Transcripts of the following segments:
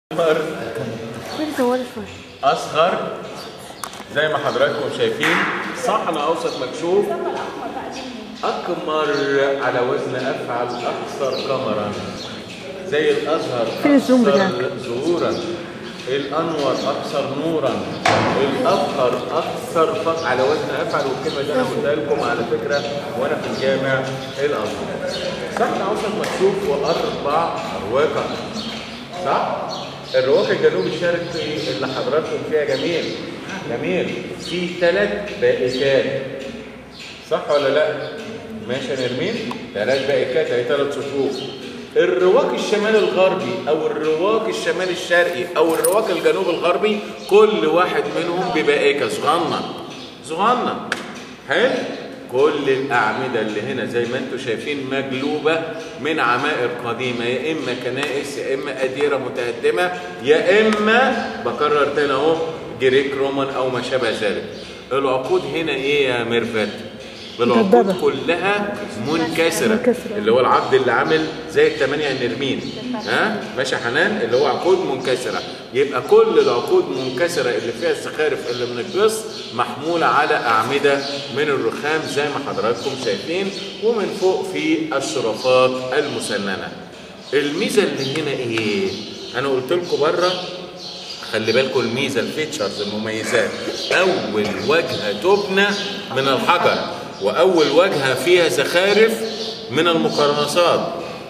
أكبر فين طوال شوية أصغر زي ما حضراتكم شايفين صحن أوسط مكشوف أكمر على وزن أفعل أكثر كمرا زي الأزهر فين الزوم أكثر بتاعك؟ ظهورا الأنور أكثر نورا الأفخر أكثر فق على وزن أفعل والكلمة دي أنا قلتها لكم على فكرة وأنا في الجامع الأزهر صحن أوسط مكشوف وأربع أرواقة صح؟ الرواق الجنوبي الشرقي اللي حضراتكم فيها جميل جميل في ثلاث بائكات صح ولا لا؟ ماشي يا نرمين؟ ثلاث بائكات اهي ثلاث صفوف الرواق الشمال الغربي او الرواق الشمال الشرقي او الرواق الجنوب الغربي كل واحد منهم ببائكه صغنن صغنن حلو كل الأعمدة اللي هنا زي ما انتم شايفين مجلوبة من عمائر قديمة يا إما كنائس يا إما أديرة متقدمة يا إما بكرر تاني أهو جريك رومان أو ما شابه ذلك العقود هنا إيه يا ميرفت؟ العقود مدببة. كلها منكسرة منكسرة. اللي هو العقد اللي عامل زي الثمانية النرمين ها ماشي يا حنان اللي هو عقود منكسرة يبقى كل العقود منكسرة اللي فيها الزخارف اللي من الجص محمولة على أعمدة من الرخام زي ما حضراتكم شايفين ومن فوق في الشرفات المسننة الميزة اللي هنا ايه انا قلت لكم بره خلي بالكم الميزه الفيتشرز المميزات اول واجهه تبنى من الحجر واول واجهه فيها زخارف من المقرنصات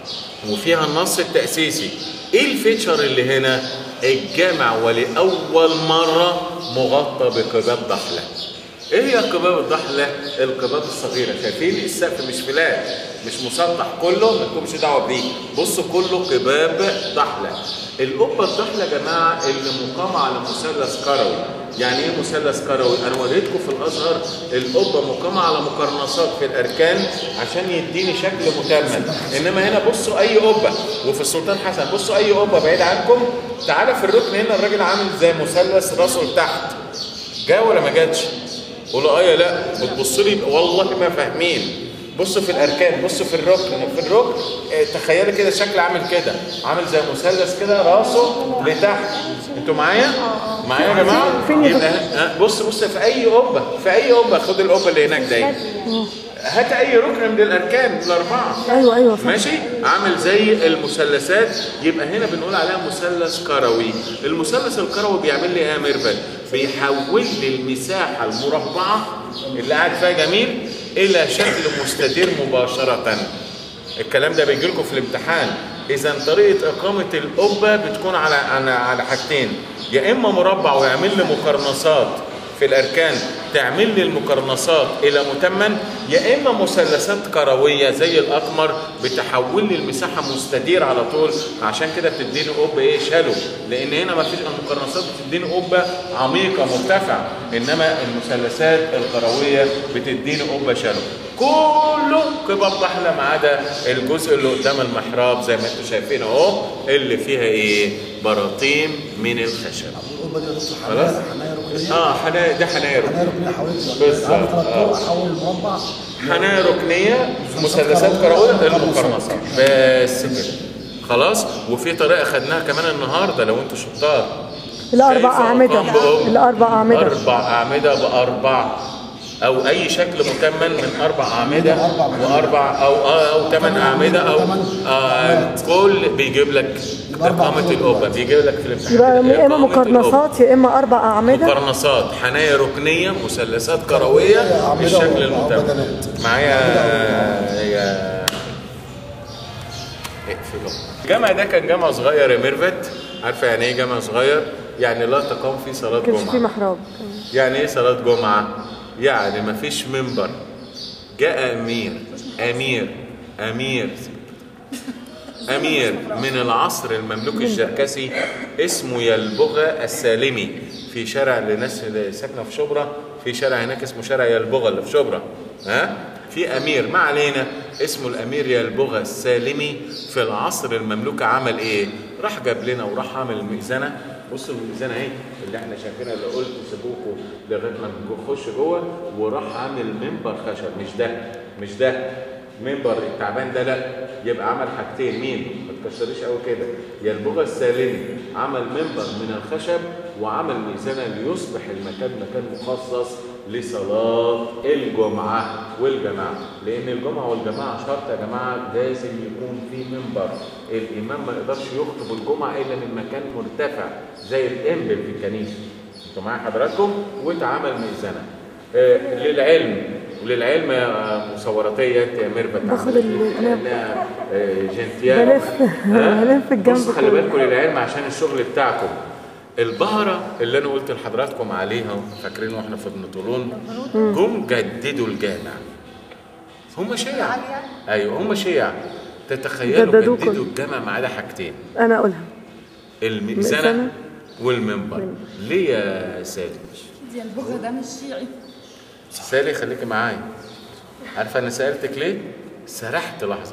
وفيها النص التاسيسي ايه الفيتشر اللي هنا الجامع ولاول مره مغطى بقباب ضحله ايه هي قباب الضحله القباب الصغيره شايفين السقف مش فلات مش مسطح كله مالكمش دعوه بيه بصوا كله قباب ضحله القبه الضحله يا جماعه اللي مقامه على مثلث كروي يعني ايه مثلث كروي انا وريتكم في الازهر القبه مقامه على مقرنصات في الاركان عشان يديني شكل متمم انما هنا بصوا اي قبه وفي السلطان حسن بصوا اي قبه بعيد عنكم تعالى في الركن هنا الراجل عامل زي مثلث راسه لتحت جا ولا ما جاتش؟ قولوا اه يا لا بتبص لي والله ما فاهمين بصوا في الاركان بصوا في الركن في الركن آه، تخيلوا كده شكل عامل كده عامل زي مثلث كده راسه لتحت انتوا معايا معايا يا جماعه فين يا يبقى آه، بص بص في اي قبه في اي قبه خد القبه اللي هناك دي هات اي ركن من الاركان الاربعه ايوه ايوه فاهم. ماشي عامل زي المثلثات يبقى هنا بنقول عليها مثلث كروي المثلث الكروي بيعمل لي ايه يا ميرفت بيحول لي المساحه المربعه اللي قاعد فيها جميل الى شكل مستدير مباشره الكلام ده بيجي لكم في الامتحان اذا طريقه اقامه القبه بتكون على على على حاجتين يا اما مربع ويعمل لي مقرنصات في الاركان تعمل لي المقرنصات الى متمن يا اما مثلثات كرويه زي الاقمر بتحول لي المساحه مستدير على طول عشان كده بتديني قبه ايه شالو لان هنا ما فيش المقرنصات بتديني قبه عميقه مرتفعه انما المثلثات الكرويه بتديني قبه شالو كله قبب ضحله ما عدا الجزء اللي قدام المحراب زي ما انتم شايفين اهو اللي فيها ايه براطيم من الخشب القبه دي يا دكتور خلاص حنايا حنايا ركنيه اه حنايا ده حنايا حنايا ركنية. ركنيه حوالين بالظبط، عامل ثلاث آه. طرق حول المربع حنايا ركنيه مثلثات كرويه المقرنصات بس كده خلاص وفي طريقه خدناها كمان النهارده لو انتوا شطار الاربع شايفة اعمده أرقام بأم؟ الاربع اعمده اربع اعمده باربع او اي شكل مكمل من اربع اعمده واربع او آه او ثمان اعمده او آه كل بيجيب لك اقامه القبه بيجيب لك في الامتحان يبقى يا اما إقامة القبة. مقرنصات يا اما اربع اعمده مقرنصات حنايا ركنيه مثلثات كرويه أعمدة بالشكل و- المتمم وبدنات. معايا يا اقفلوا الجامع ده كان جامع صغير يا ميرفت عارفه يعني ايه جامع صغير يعني لا تقام فيه صلاه كانش في جمعه محراب يعني ايه صلاه جمعه يعني ما فيش منبر جاء امير امير امير امير من العصر المملوكي الشركسي اسمه يلبغة السالمي في شارع لناس اللي ساكنه في شبرا في شارع هناك اسمه شارع يلبغة اللي في شبرا ها في امير ما علينا اسمه الامير يلبغة السالمي في العصر المملوكي عمل ايه راح جاب لنا وراح عمل المئذنه بصوا الميزانه اهي اللي احنا شايفينها اللي قلت سيبوكوا لغايه ما نخش جوه وراح عامل منبر خشب مش ده مش ده منبر التعبان ده لا يبقى عمل حاجتين مين ما تكسريش قوي كده يا البغى السالمي عمل منبر من الخشب وعمل ميزانة ليصبح المكان مكان مخصص لصلاة الجمعة والجماعة لأن الجمعة والجماعة شرط يا جماعة لازم يكون في منبر الإمام ما يقدرش يخطب الجمعة إلا من مكان مرتفع زي الإنبل في الكنيسة انتوا معايا حضراتكم واتعمل ميزانة آه للعلم وللعلم يا مصوراتية يا ميرفت باخد عملت ال- لنا، آه، جنتيان بلف ها؟ بلف الجنب بص خلي كله. بالكم للعلم عشان الشغل بتاعكم البهرة اللي انا قلت لحضراتكم عليها فاكرين واحنا في ابن طولون جم جددوا الجامع هم شيعة ايوه هم شيعة تتخيلوا جددوه جددوا كله. الجامع ما عدا حاجتين انا اقولها المئذنة مئذنة والمنبر ليه يا سالي؟ دي البغرة ده مش شيعي سالي خليكي معايا عارفه انا سالتك ليه؟ سرحت لحظه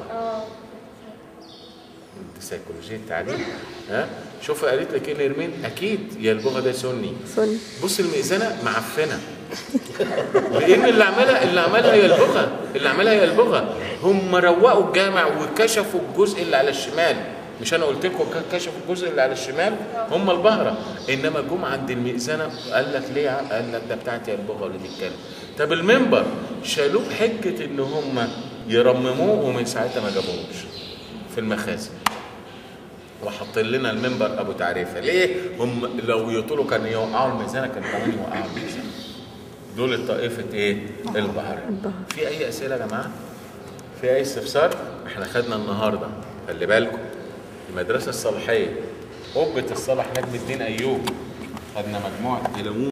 انت سيكولوجيه التعليم ها شوف قالت لك ايه نرمين اكيد يا البغا ده سني سوري بص المئذنه معفنه لان اللي عملها اللي عملها هي البغا اللي عملها هي البغا هم روقوا الجامع وكشفوا الجزء اللي على الشمال مش انا قلت لكم ك- كشفوا الجزء اللي على الشمال هم البهره انما جم عند المئذنه قال لك ليه ع- قال لك ده بتاعتي يا البغا اللي بيتكلم طب المنبر شالوه بحجه ان هم يرمموه ومن ساعتها ما جابوهوش في المخازن وحاطين لنا المنبر ابو تعريفه ليه هم لو يطولوا كان يوقعوا الميزانه كان كمان يوقعوا الميزانه دول طائفه ايه البحر في اي اسئله يا جماعه في اي استفسار احنا خدنا النهارده خلي بالكم المدرسه الصالحيه قبه الصالح نجم الدين ايوب خدنا مجموعه الامور